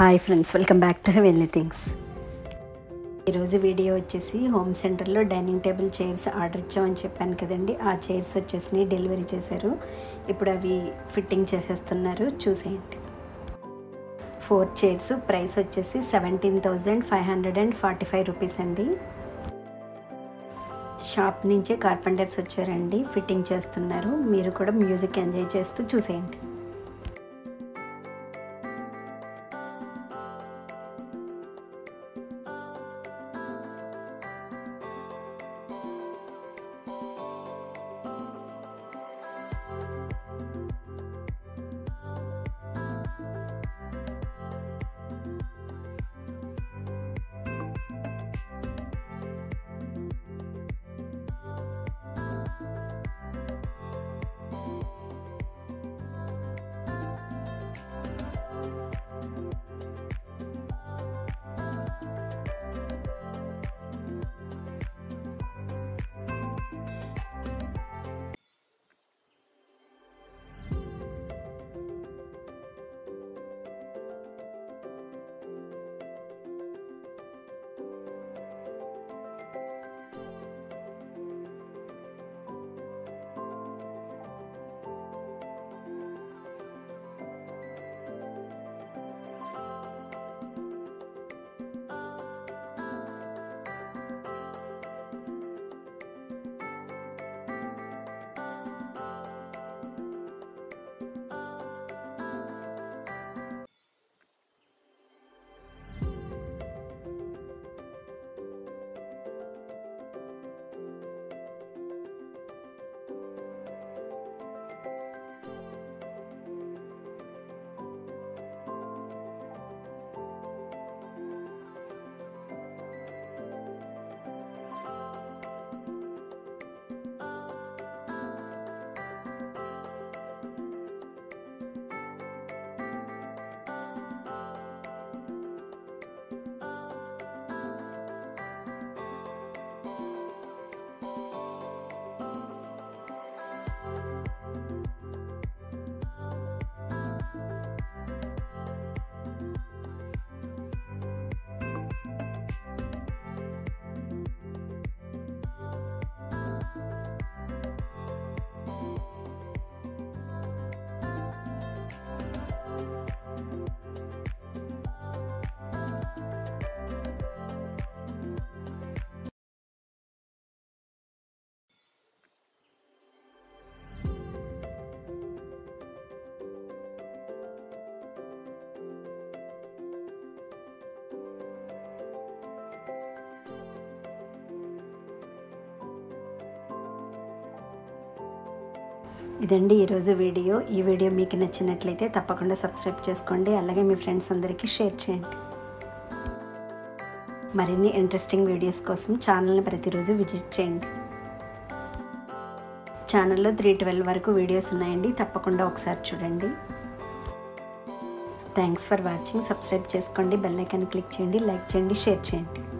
hi friends welcome back to heavenly things ఈరోజు video వచ్చేసి home సెంటర్లో డైనింగ్ టేబుల్ చైర్స్ ఆర్డర్ ఇచ్చామని చెప్పాను కదండి ఆ చైర్స్ వచ్చేసి డెలివరీ చేశారు ఇప్పుడు అవి ఫిట్టింగ్ చేసేస్తున్నారు చూసేయండి ఫోర్ చైర్స్ ప్రైస్ వచ్చేసి seventeen thousand five hundred and forty five rupees అండి షాప్ నుంచే కార్పెంటర్స్ వచ్చారండి ఫిట్టింగ్ చేస్తున్నారు మీరు కూడా మ్యూజిక్ ఎంజాయ్ చేస్తూ చూసేయండి ఇదండి ఈరోజు వీడియో ఈ వీడియో మీకు నచ్చినట్లయితే తప్పకుండా సబ్స్క్రైబ్ చేసుకోండి అలాగే మీ ఫ్రెండ్స్ అందరికీ షేర్ చేయండి మరిన్ని ఇంట్రెస్టింగ్ వీడియోస్ కోసం ఛానల్ని ప్రతిరోజు విజిట్ చేయండి ఛానల్లో త్రీ ట్వెల్వ్ వరకు వీడియోస్ ఉన్నాయండి తప్పకుండా ఒకసారి చూడండి థ్యాంక్స్ ఫర్ వాచింగ్ సబ్స్క్రైబ్ చేసుకోండి బెల్ ఐకాన్ క్లిక్ చేయండి లైక్ చేయండి షేర్ చేయండి